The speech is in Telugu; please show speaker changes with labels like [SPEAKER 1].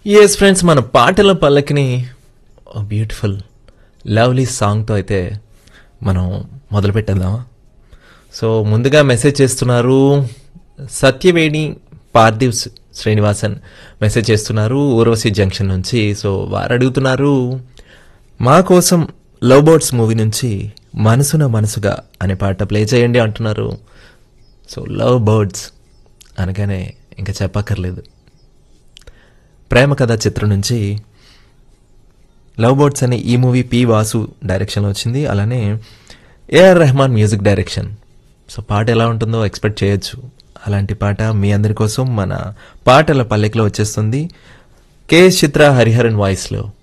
[SPEAKER 1] ఎస్ ఫ్రెండ్స్ మన పాటల పల్లకిని బ్యూటిఫుల్ లవ్లీ సాంగ్తో అయితే మనం మొదలు పెట్టేద్దామా సో ముందుగా మెసేజ్ చేస్తున్నారు సత్యవేణి పార్థివ్ శ్రీ- శ్రీనివాసన్ మెసేజ్ చేస్తున్నారు ఊర్వశి జంక్షన్ నుంచి సో వారు అడుగుతున్నారు మా కోసం లవ్ బర్డ్స్ మూవీ నుంచి మనసున మనసుగా అనే పాట ప్లే చేయండి అంటున్నారు సో లవ్ బర్డ్స్ అనగానే ఇంకా చెప్పక్కర్లేదు ప్రేమ కథ చిత్రం నుంచి లవ్ బర్డ్స్ అనే ఈ మూవీ పి వాసు డైరెక్షన్లో వచ్చింది అలానే AR Rahman music direction so పాట ఎలా ఉంటుందో ఎక్స్పెక్ట్ చేయొచ్చు అలాంటి పాట మీ అందరి కోసం మన పాటల పల్లెకిలో వచ్చేస్తుంది కే చిత్ర హరిహరన్ వాయిస్లో